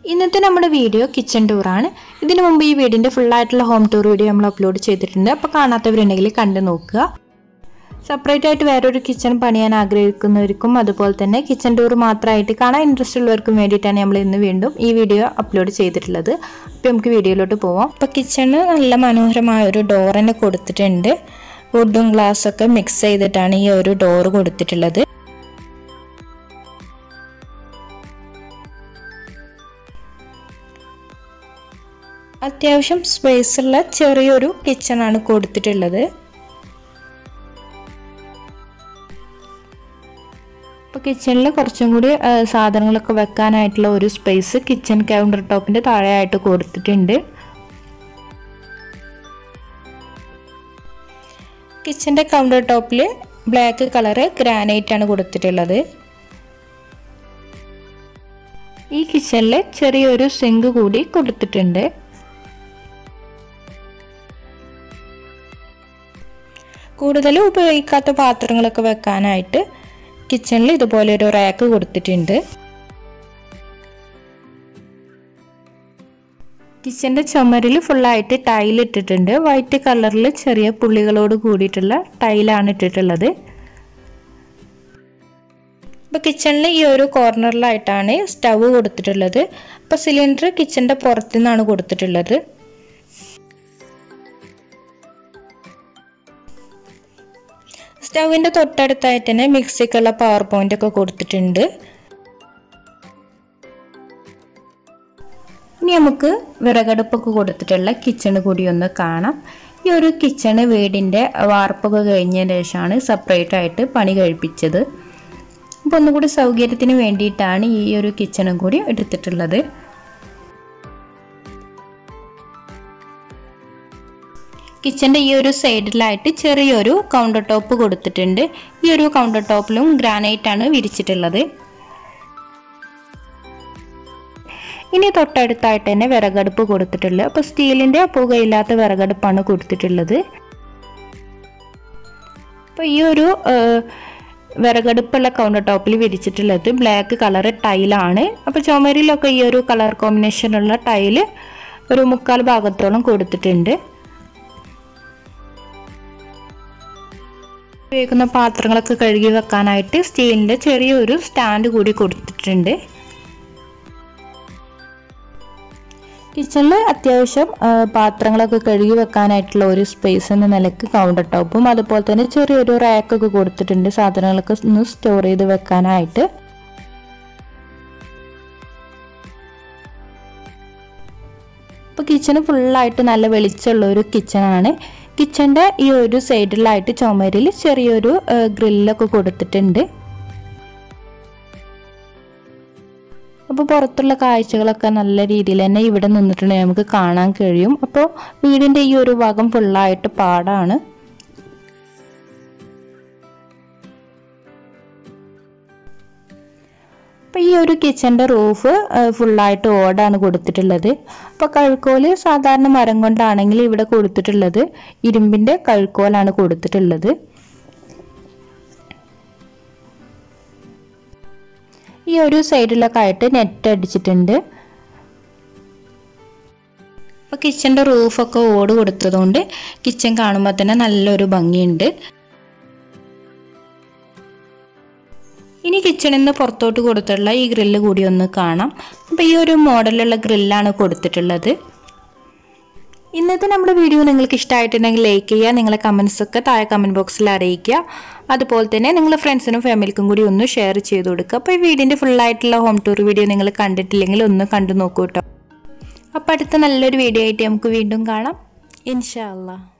ഇന്നത്തെ നമ്മുടെ video kitchen ടൂറാണ് ഇതിനു മുമ്പ് ഈ വീടിൻ്റെ ഫുള്ളായിട്ടുള്ള ഹോം ടൂർ വീഡിയോ നമ്മൾ അപ്ലോഡ് ചെയ്തിട്ടുണ്ട് അപ്പോൾ കാണാത്തവരുണ്ടെങ്കിൽ കണ്ടു നോക്കുക സെപ്പറേറ്റ് ആയിട്ട് വേറൊരു കിച്ചൺ പണിയാൻ ആഗ്രഹിക്കുന്നവർക്കും അതുപോലെ തന്നെ കിച്ചൺ ടൂർ മാത്രമായിട്ട് കാണാൻ ഇൻട്രസ്റ്റ് ഉള്ളവർക്കും വേണ്ടിയിട്ടാണ് നമ്മൾ ഇന്ന് വീണ്ടും ഈ വീഡിയോ അപ്ലോഡ് ചെയ്തിട്ടുള്ളത് അപ്പോൾ നമുക്ക് വീഡിയോയിലോട്ട് പോവാം അപ്പോൾ കിച്ചണ് നല്ല മനോഹരമായ ഒരു ഡോർ തന്നെ കൊടുത്തിട്ടുണ്ട് വുഡും ഗ്ലാസ്സൊക്കെ മിക്സ് ചെയ്തിട്ടാണ് ഈ ഒരു ഡോർ കൊടുത്തിട്ടുള്ളത് അത്യാവശ്യം സ്പേസുള്ള ചെറിയൊരു കിച്ചണാണ് കൊടുത്തിട്ടുള്ളത് ഇപ്പോൾ കിച്ചണിൽ കുറച്ചും കൂടി ആ, സാധനങ്ങളൊക്കെ വെക്കാനായിട്ടുള്ള ഒരു സ്പേസ് കിച്ചൺ കൗണ്ടർ ടോപ്പിൻ്റെ താഴെയായിട്ട് കൊടുത്തിട്ടുണ്ട് കിച്ചൻ്റെ കൗണ്ടർ ടോപ്പിൽ ബ്ലാക്ക് കളറ് ഗ്രാനൈറ്റ് ആണ് കൊടുത്തിട്ടുള്ളത് ഈ കിച്ചണിൽ ചെറിയൊരു സിങ്ക് കൂടി കൊടുത്തിട്ടുണ്ട് കൂടുതൽ ഉപയോഗിക്കാത്ത പാത്രങ്ങളൊക്കെ വെക്കാനായിട്ട് കിച്ചണിൽ ഇതുപോലെ ഒരു റാക്ക് കൊടുത്തിട്ടുണ്ട് കിച്ചൻ്റെ ചുമരിൽ ഫുള്ളായിട്ട് ടൈൽ ഇട്ടിട്ടുണ്ട് വൈറ്റ് കളറിൽ ചെറിയ പുള്ളികളോട് കൂടിയിട്ടുള്ള ടൈലാണ് ഇട്ടിട്ടുള്ളത് ഇപ്പോൾ കിച്ചണിൽ ഈ ഒരു കോർണറിലായിട്ടാണ് സ്റ്റവ് കൊടുത്തിട്ടുള്ളത് അപ്പോൾ സിലിണ്ടർ കിച്ചൻ്റെ പുറത്തു നിന്നാണ് കൊടുത്തിട്ടുള്ളത് സ്റ്റൗവിൻ്റെ തൊട്ടടുത്തായിട്ട് തന്നെ മിക്സിക്കുള്ള പവർ പോയിന്റ് ഒക്കെ കൊടുത്തിട്ടുണ്ട് ഇനി നമുക്ക് വിറകടുപ്പൊക്കെ കൊടുത്തിട്ടുള്ള കിച്ചണ് കൂടി ഒന്ന് കാണാം ഈ ഒരു കിച്ചണ് വീടിൻ്റെ വാർപ്പൊക്കെ കഴിഞ്ഞതിന് ശേഷമാണ് സെപ്പറേറ്റ് ആയിട്ട് പണി കഴിപ്പിച്ചത് അപ്പോൾ ഒന്നുകൂടി സൗകര്യത്തിന് വേണ്ടിയിട്ടാണ് ഈ ഒരു കിച്ചണും കൂടി എടുത്തിട്ടുള്ളത് കിച്ചൻ്റെ ഈ ഒരു സൈഡിലായിട്ട് ചെറിയൊരു കൗണ്ടർ ടോപ്പ് കൊടുത്തിട്ടുണ്ട് ഈ ഒരു കൗണ്ടർ ടോപ്പിലും ഗ്രാനൈറ്റ് ആണ് വിരിച്ചിട്ടുള്ളത് ഇനി തൊട്ടടുത്തായിട്ട് തന്നെ വിറകടുപ്പ് കൊടുത്തിട്ടുള്ളത് അപ്പോൾ സ്റ്റീലിൻ്റെ പുകയില്ലാത്ത വിറകടുപ്പാണ് കൊടുത്തിട്ടുള്ളത് അപ്പോൾ ഈ ഒരു വിറകടുപ്പുള്ള കൗണ്ടർ ടോപ്പിൽ വിരിച്ചിട്ടുള്ളത് ബ്ലാക്ക് കളർ ടൈലാണ് അപ്പോൾ ചുമരിലൊക്കെ ഈ ഒരു കളർ കോമ്പിനേഷനുള്ള ടൈല് ഒരു മുക്കാൽ ഭാഗത്തോളം കൊടുത്തിട്ടുണ്ട് ഉപയോഗിക്കുന്ന പാത്രങ്ങളൊക്കെ കഴുകി വെക്കാനായിട്ട് സ്റ്റീലിൻ്റെ ചെറിയൊരു സ്റ്റാൻഡ് കൂടി കൊടുത്തിട്ടുണ്ട് കിച്ചണിൽ അത്യാവശ്യം ആ, പാത്രങ്ങളൊക്കെ കഴുകി വെക്കാനായിട്ടുള്ള ഒരു സ്പേസ് എന്ന നിലക്ക് കൗണ്ടർ ടോപ്പും അതുപോലെ തന്നെ ചെറിയൊരു റാക്കൊക്കെ കൊടുത്തിട്ടുണ്ട് സാധനങ്ങളൊക്കെ ഒന്ന് സ്റ്റോർ ചെയ്ത് വെക്കാനായിട്ട് ഇപ്പോൾ കിച്ചണ് ഫുള്ളായിട്ട് നല്ല വെളിച്ചമുള്ള ഒരു കിച്ചണാണ് കിച്ചൻ്റെ ഈ ഒരു സൈഡിലായിട്ട് ചുമരിൽ ചെറിയൊരു ഗ്രില്ലൊക്കെ കൊടുത്തിട്ടുണ്ട് അപ്പോൾ പുറത്തുള്ള കാഴ്ചകളൊക്കെ നല്ല രീതിയിൽ തന്നെ ഇവിടെ നിന്നിട്ടുണ്ടെങ്കിൽ നമുക്ക് കാണാൻ കഴിയും അപ്പോൾ വീടിൻ്റെ ഈ ഒരു ഭാഗം ഫുള്ളായിട്ട് പാടാണ് അപ്പോൾ ഈ ഒരു കിച്ചൻ്റെ റൂഫ് ഫുള്ളായിട്ട് ഓടാണ് കൊടുത്തിട്ടുള്ളത് അപ്പോൾ കഴുക്കോല് സാധാരണ മരം കൊണ്ടാണെങ്കിൽ ഇവിടെ കൊടുത്തിട്ടുള്ളത് ഇരുമ്പിൻ്റെ കഴുക്കോലാണ് കൊടുത്തിട്ടുള്ളത് ഈ ഒരു സൈഡിലൊക്കെ ആയിട്ട് നെറ്റ് അടിച്ചിട്ടുണ്ട് അപ്പോൾ കിച്ചൻ്റെ റൂഫൊക്കെ ഓട് കൊടുത്തതുകൊണ്ട് കിച്ചൺ കാണുമ്പോൾ തന്നെ നല്ലൊരു ഭംഗിയുണ്ട് ഇനി കിച്ചണിൽ നിന്ന് പുറത്തോട്ട് കൊടുത്തിട്ടുള്ള ഈ ഗ്രില്ല് കൂടി ഒന്ന് കാണാം അപ്പോൾ ഈ ഒരു മോഡലുള്ള ഗ്രില്ലാണ് കൊടുത്തിട്ടുള്ളത് ഇന്നത്തെ നമ്മുടെ വീഡിയോ നിങ്ങൾക്ക് ഇഷ്ടമായിട്ടുണ്ടെങ്കിൽ ലൈക്ക് ചെയ്യുക നിങ്ങളെ കമൻസ് ഒക്കെ താഴെ കമൻറ്റ് ബോക്സിൽ അറിയിക്കുക അതുപോലെ തന്നെ നിങ്ങളുടെ ഫ്രണ്ട്സിനും ഫാമിലിക്കും കൂടി ഒന്ന് ഷെയർ ചെയ്ത് കൊടുക്കുക അപ്പോൾ ഈ വീടിൻ്റെ ഫുള്ളായിട്ടുള്ള ഹോം ടൂർ വീഡിയോ നിങ്ങൾ കണ്ടിട്ടില്ലെങ്കിൽ ഒന്ന് കണ്ടു നോക്കൂ കേട്ടോ അപ്പോൾ അടുത്ത നല്ലൊരു വീഡിയോ ആയിട്ട് നമുക്ക് വീണ്ടും കാണാം ഇൻഷാ അല്ലാ